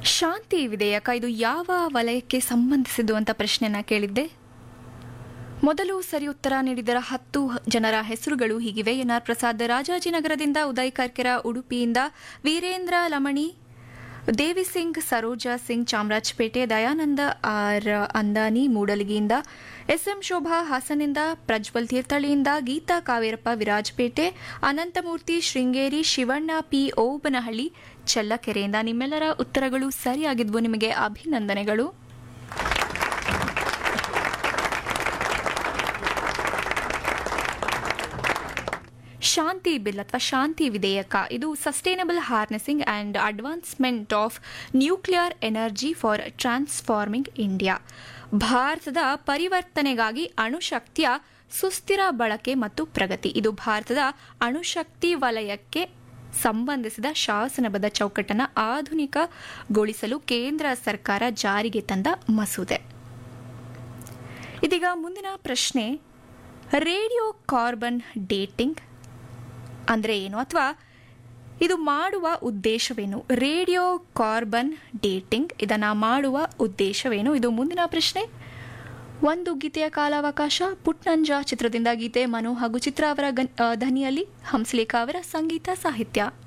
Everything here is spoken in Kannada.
ಶಾಂತಿ ವಿಧೇಯಕ ಇದು ಯಾವ ವಲಯಕ್ಕೆ ಸಂಬಂಧಿಸಿದ್ದು ಅಂತ ಪ್ರಶ್ನೆನ ಕೇಳಿದ್ದೆ ಮೊದಲು ಸರಿ ಉತ್ತರ ನೀಡಿದರ ಹತ್ತು ಜನರ ಹೆಸರುಗಳು ಹೀಗಿವೆ ಎನ್ಆರ್ ಪ್ರಸಾದ್ ರಾಜಾಜಿನಗರದಿಂದ ಉದಯ್ ಕರ್ಕೆರ ಉಡುಪಿಯಿಂದ ವೀರೇಂದ್ರ ಲಮಣಿ ದೇವಿ ಸಿಂಗ್ ಸರೋಜಾ ಸಿಂಗ್ ಚಾಮರಾಜಪೇಟೆ ದಯಾನಂದ ಆರ್ ಅಂದಾನಿ ಮೂಡಲಗಿಯಿಂದ ಎಸ್ಎಂ ಶೋಭಾ ಹಾಸನಿಂದ ಪ್ರಜ್ವಲ್ ತೀರ್ಥಳ್ಳಿಯಿಂದ ಗೀತಾ ಕಾವೇರಪ್ಪ ವಿರಾಜಪೇಟೆ ಅನಂತಮೂರ್ತಿ ಶೃಂಗೇರಿ ಶಿವಣ್ಣ ಪಿ ಓಬನಹಳ್ಳಿ ಚಳ್ಳಕೆರೆಯಿಂದ ನಿಮ್ಮೆಲ್ಲರ ಉತ್ತರಗಳು ಸರಿಯಾಗಿದ್ವು ನಿಮಗೆ ಅಭಿನಂದನೆಗಳು ಶಾಂತಿ ಬಿಲ್ ಅಥವಾ ಶಾಂತಿ ವಿಧೇಯಕ ಇದು sustainable harnessing and advancement of nuclear energy for transforming India ಭಾರತದ ಪರಿವರ್ತನೆಗಾಗಿ ಅಣುಶಕ್ತಿಯ ಸುಸ್ಥಿರ ಬಳಕೆ ಮತ್ತು ಪ್ರಗತಿ ಇದು ಭಾರತದ ಅಣುಶಕ್ತಿ ವಲಯಕ್ಕೆ ಸಂಬಂಧಿಸಿದ ಶಾಸನಬದ್ಧ ಚೌಕಟ್ಟನ್ನು ಆಧುನಿಕಗೊಳಿಸಲು ಕೇಂದ್ರ ಸರ್ಕಾರ ಜಾರಿಗೆ ತಂದ ಮಸೂದೆ ಇದೀಗ ಮುಂದಿನ ಪ್ರಶ್ನೆ ರೇಡಿಯೋ ಕಾರ್ಬನ್ ಡೇಟಿಂಗ್ ಅಂದರೆ ಏನು ಅಥವಾ ಇದು ಮಾಡುವ ಉದ್ದೇಶವೇನು ರೇಡಿಯೋ ಕಾರ್ಬನ್ ಡೇಟಿಂಗ್ ಇದನ್ನು ಮಾಡುವ ಉದ್ದೇಶವೇನು ಇದು ಮುಂದಿನ ಪ್ರಶ್ನೆ ಒಂದು ಗೀತೆಯ ಕಾಲಾವಕಾಶ ಪುಟ್ನಂಜ ಚಿತ್ರದಿಂದ ಗೀತೆ ಮನು ಹಾಗೂ ಚಿತ್ರ ಅವರ ಗನ್- ಆ, ಧ್ವನಿಯಲ್ಲಿ ಹಂಸಲೇಖ ಅವರ ಸಂಗೀತ ಸಾಹಿತ್ಯ